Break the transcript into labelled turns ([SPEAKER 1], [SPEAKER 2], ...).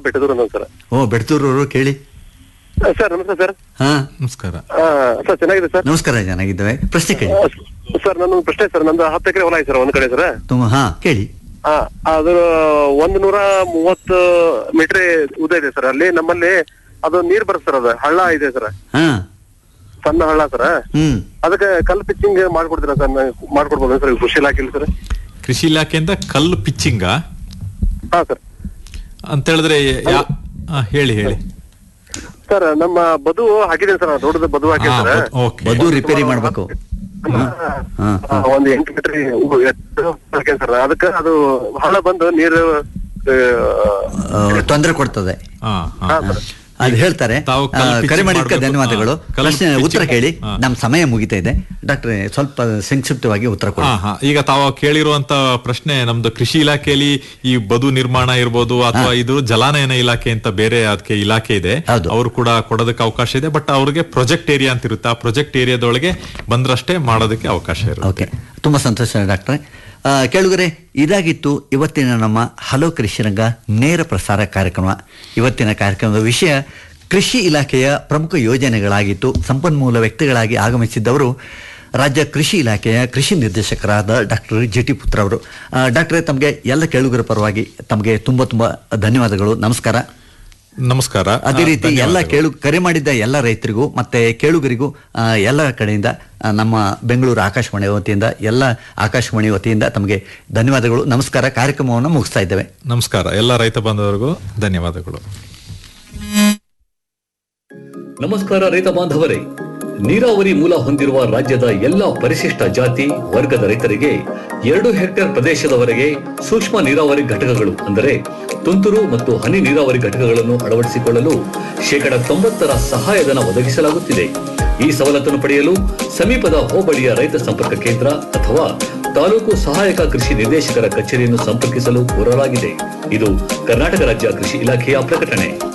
[SPEAKER 1] ಬೆಟ್ಟದೂರು sir
[SPEAKER 2] ಓ ಬೆಡ್ತೂರವರು ಕೇಳಿ
[SPEAKER 1] sir ನಮಸ್ತೆ sir
[SPEAKER 2] ಹಾ
[SPEAKER 3] ನಮಸ್ಕಾರ
[SPEAKER 1] ಆ, ಸರ್ ಚೆನ್ನಾಗಿದೆ ಸರ್
[SPEAKER 2] ನಮಸ್ಕಾರ ಚೆನ್ನಾಗಿದ್ದೇವೆ ಪ್ರಶ್ನೆ ಕೇಳಿ
[SPEAKER 1] ಆ, ಸರ್ ನನ್ನೊಂದು ಪ್ರಶ್ನೆ ಸರ್ ನಂದು ಹತ್ತು ಎಕರೆ ಹೊಲ ಇದೆ ಸರ್ ಒಂದ್ ಕಡೆ ಸರ್
[SPEAKER 2] ತುಂಬ ಹಾ ಕೇಳಿ
[SPEAKER 1] ಆ, ಅದು ಒಂದ್ ನೂರ ಮೂವತ್ತು ಮೀಟರ್ ಉದ್ದ ಇದೆ ಸರ್ ಅಲ್ಲಿ ನಮ್ಮಲ್ಲಿ ಅದು ನೀರ್ ಬರುತ್ತೆ ಸರ್ ಅದು ಹಳ್ಳ ಇದೆ ಸರ್
[SPEAKER 2] ಹಾ
[SPEAKER 1] ಸಣ್ಣ ಹಳ್ಳ ಸರ್
[SPEAKER 2] ಹ್ಮ್
[SPEAKER 1] ಅದಕ್ಕೆ ಕಲ್ ಪಿಚ್ಚಿಂಗ್ ಮಾಡ್ಕೊಡ್ತೀರಾ ಸರ್ ಮಾಡ್ಕೊಡ್ಬೋದು ಸರ್ ಕೃಷಿ ಇಲಾಖೆಯಲ್ಲಿ ಸರ್
[SPEAKER 3] ಕೃಷಿ ಇಲಾಖೆಯಿಂದ ಕಲ್ಲು ಪಿಚ್ಚಿಂಗ
[SPEAKER 1] ಹಾ ಸರ್
[SPEAKER 3] ಅಂತ ಹೇಳಿದ್ರೆ ಯಾ- ಆ, ಹೇಳಿ ಹೇಳಿ
[SPEAKER 1] ಸರ್ ನಮ್ಮ ಬದು ಹಾಕಿದ್ದೀನಿ ಸರ್ ದೊಡ್ಡದು ಬದು
[SPEAKER 3] ಹಾ,
[SPEAKER 1] ಹಾಕಿದ್ದೀನಿ ಸರ್
[SPEAKER 3] ಬದ್- ಓಕೆ
[SPEAKER 2] ಬದು ರಿಪೇರಿ ಮಾಡ್ಬೇಕು ಹಾ, ಹಾ.
[SPEAKER 1] ಆ, ಒಂದ್ ಎಂಟು ಮೀಟರ್ ಹಾಕಿದ್ದೀನಿ ಸರ್ ಅದಕ್ಕೆ ಅದು ಹಳ್ಳ ಬಂದು ನೀರು ಆ,
[SPEAKER 2] ತೊಂದರೆ ಕೊಡ್ತದೆ
[SPEAKER 3] ಹಾ ಹಾ
[SPEAKER 1] ಹಾ ಸರ್
[SPEAKER 2] ಅದು ಹೇಳ್ತಾರೆ
[SPEAKER 3] ತಾವು
[SPEAKER 2] ಆ,
[SPEAKER 3] ಕಲ್ಲು pitching
[SPEAKER 2] ಕರೆ ಮಾಡಿದ್ದಕ್ಕೆ
[SPEAKER 3] ಮಾಡ್ಬೇಕು.
[SPEAKER 2] ಧನ್ಯವಾದಗಳು
[SPEAKER 3] ಹಾ, ಕಲ್ಲು
[SPEAKER 2] ಪ್ರಶ್ನೆ
[SPEAKER 3] pitching-
[SPEAKER 2] ಉತ್ತರ ಕೇಳಿ
[SPEAKER 3] ಹಾ.
[SPEAKER 2] ನಮ್ಮ ಸಮಯ ಮುಗಿತಾ ಇದೆ ಡಾಕ್ಟ್ರೆ ಸ್ವಲ್ಪ ಸಂಕ್ಷಿಪ್ತವಾಗಿ ಉತ್ತರ ಕೊಡಿ
[SPEAKER 3] ಹಾ ಹಾ ಈಗ ತಾವು ಕೇಳಿರುವಂತ ಪ್ರಶ್ನೆ ನಮ್ದು ಕೃಷಿ ಇಲಾಖೆಯಲ್ಲಿ ಈ ಬದು ನಿರ್ಮಾಣ ಇರ್ಬೋದು ಅಥವಾ ಇದು ಜಲಾನಯನ ಇಲಾಖೆ ಅಂತ ಬೇರೆ ಅದಕ್ಕೆ ಇಲಾಖೆ ಇದೆ
[SPEAKER 2] ಹೌದು.
[SPEAKER 3] ಅವರು ಕೂಡ ಕೊಡೋದಕ್ಕೆ ಅವಕಾಶ ಇದೆ ಬಟ್ ಅವ್ರಿಗೆ ಪ್ರಾಜೆಕ್ಟ್ ಏರಿಯಾ ಅಂತ ಇರುತ್ತೆ ಆ ಪ್ರಾಜೆಕ್ಟ್ ಏರಿಯಾದೊಳಗೆ ಬಂದ್ರಷ್ಟೇ ಮಾಡೋದಕ್ಕೆ ಅವಕಾಶ ಇರುತ್ತೆ
[SPEAKER 2] ಓಕೆ ತುಂಬ ಸಂತೋಷ ಡಾಕ್ಟ್ರೆ ಆ, ಕೇಳುಗರೆ ಇದಾಗಿತ್ತು ಇವತ್ತಿನ ನಮ್ಮ ಹಲೋ ಕೃಷಿ ರಂಗ ನೇರ ಪ್ರಸಾರ ಕಾರ್ಯಕ್ರಮ ಇವತ್ತಿನ ಕಾರ್ಯಕ್ರಮದ ವಿಷಯ ಕೃಷಿ ಇಲಾಖೆಯ ಪ್ರಮುಖ ಯೋಜನೆಗಳಾಗಿತ್ತು ಸಂಪನ್ಮೂಲ ವ್ಯಕ್ತಿಗಳಾಗಿ ಆಗಮಿಸಿದ್ದವರು ರಾಜ್ಯ ಕೃಷಿ ಇಲಾಖೆಯ ಕೃಷಿ ನಿರ್ದೇಶಕರಾದ ಡಾಕ್ಟರ್ ಜಿ ಟಿ ಪುತ್ರ ಅವರು ಆ, ಡಾಕ್ಟ್ರೇ ತಮಗೆ ಎಲ್ಲ ಕೇಳುಗರ ಪರವಾಗಿ ತಮಗೆ ತುಂಬ ತುಂಬ ಧನ್ಯವಾದಗಳು ನಮಸ್ಕಾರ
[SPEAKER 3] ನಮಸ್ಕಾರ
[SPEAKER 2] ಅದೇ
[SPEAKER 3] ಆ,
[SPEAKER 2] ರೀತಿ ಎಲ್ಲ
[SPEAKER 3] ಧನ್ಯವಾದಗಳು.
[SPEAKER 2] ಕೇಳು ಕರೆ ಮಾಡಿದ್ದ ಎಲ್ಲ ರೈತರಿಗೂ ಮತ್ತೆ ಕೇಳುಗರಿಗೂ ಆ, ಎಲ್ಲ ಕಡೆಯಿಂದ ಆ, ನಮ್ಮ ಬೆಂಗಳೂರು ಆಕಾಶವಾಣಿ ವತಿಯಿಂದ ಎಲ್ಲ ಆಕಾಶವಾಣಿ ವತಿಯಿಂದ ತಮಗೆ ಧನ್ಯವಾದಗಳು ನಮಸ್ಕಾರ ಕಾರ್ಯಕ್ರಮವನ್ನು ಮುಗಿಸ್ತಾ ಇದ್ದೇವೆ
[SPEAKER 3] ನಮಸ್ಕಾರ ಎಲ್ಲ ರೈತ ಬಾಂಧವರಿಗೂ ಧನ್ಯವಾದಗಳು
[SPEAKER 4] ನಮಸ್ಕಾರ ರೈತ ಬಾಂಧವರೇ ನೀರಾವರಿ ಮೂಲ ಹೊಂದಿರುವ ರಾಜ್ಯದ ಎಲ್ಲ ಪರಿಶಿಷ್ಟ ಜಾತಿ ವರ್ಗದ ರೈತರಿಗೆ ಎರಡು ಹೆಕ್ಟೇರ್ ಪ್ರದೇಶದವರೆಗೆ ಸೂಕ್ಷ್ಮ ನೀರಾವರಿ ಘಟಕಗಳು ಅಂದರೆ ತುಂತುರು ಮತ್ತು ಹನಿ ನೀರಾವರಿ ಘಟಕಗಳನ್ನು ಅಳವಡಿಸಿಕೊಳ್ಳಲು ಶೇಕಡ ತೊಂಬತ್ತರ ಸಹಾಯಧನ ಒದಗಿಸಲಾಗುತ್ತಿದೆ ಈ ಸವಲತ್ತನ್ನು ಪಡೆಯಲು ಸಮೀಪದ ಹೋಬಳಿಯ ರೈತ ಸಂಪರ್ಕ ಕೇಂದ್ರ ಅಥವಾ ತಾಲೂಕು ಸಹಾಯಕ ಕೃಷಿ ನಿರ್ದೇಶಕರ ಕಚೇರಿಯನ್ನು ಸಂಪರ್ಕಿಸಲು ಕೋರಲಾಗಿದೆ ಇದು ಕರ್ನಾಟಕ ರಾಜ್ಯ ಕೃಷಿ ಇಲಾಖೆಯ ಪ್ರಕಟಣೆ